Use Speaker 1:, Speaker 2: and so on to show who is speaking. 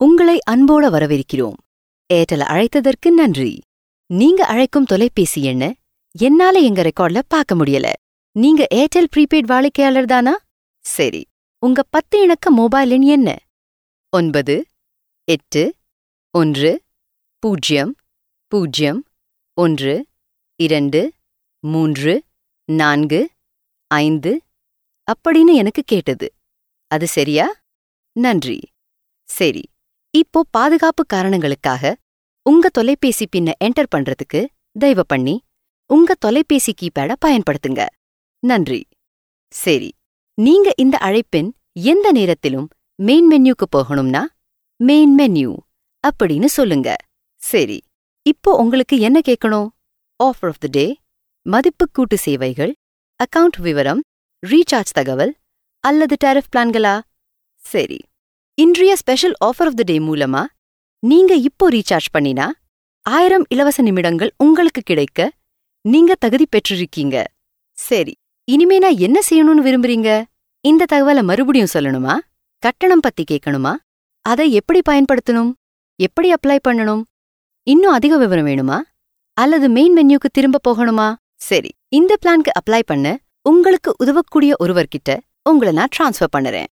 Speaker 1: உங்களை அன்போட வரவேற்கிறோம் ஏர்டெல் அழைத்ததற்கு நன்றி நீங்க அழைக்கும் தொலைபேசி எண்ண என்னால எங்க ரெக்கார்ட்ல பார்க்க முடியல நீங்க ஏர்டெல் ப்ரீபெய்ட் வாடிக்கையாளர் தானா சரி உங்க பத்து இணக்க மொபைல் எண் என்ன ஒன்பது எட்டு ஒன்று பூஜ்ஜியம் பூஜ்ஜியம் ஒன்று இரண்டு மூன்று நான்கு ஐந்து அப்படின்னு எனக்கு கேட்டது அது சரியா நன்றி சரி இப்போ பாதுகாப்பு காரணங்களுக்காக உங்க தொலைபேசி பின்ன என்டர் பண்றதுக்கு தயவு பண்ணி உங்க தொலைபேசி கீபேட பயன்படுத்துங்க நன்றி சரி நீங்க இந்த அழைப்பின் எந்த நேரத்திலும் மெயின் மென்யூக்கு போகணும்னா மெயின் மென்யூ அப்படின்னு சொல்லுங்க சரி இப்போ உங்களுக்கு என்ன கேட்கணும் ஆஃபர் ஆஃப் த டே மதிப்பு கூட்டு சேவைகள் அக்கவுண்ட் விவரம் ரீசார்ஜ் தகவல் அல்லது டேரிஃப் பிளான்களா சரி இன்றைய special offer of the day மூலமா நீங்க இப்போ ரீசார்ஜ் பண்ணினா ஆயிரம் இலவச நிமிடங்கள் உங்களுக்கு கிடைக்க நீங்க தகுதி பெற்றிருக்கீங்க சரி இனிமே நான் என்ன செய்யணும்னு விரும்புறீங்க இந்த தகவலை மறுபடியும் சொல்லணுமா கட்டணம் பத்தி கேட்கணுமா அதை எப்படி பயன்படுத்தணும் எப்படி அப்ளை பண்ணணும் இன்னும் அதிக விவரம் வேணுமா அல்லது மெயின் மென்யூக்கு திரும்ப போகணுமா சரி இந்த பிளான்க்கு அப்ளை பண்ண உங்களுக்கு உதவக்கூடிய ஒருவர்கிட்ட உங்களை நான் ட்ரான்ஸ்ஃபர் பண்ணுறேன்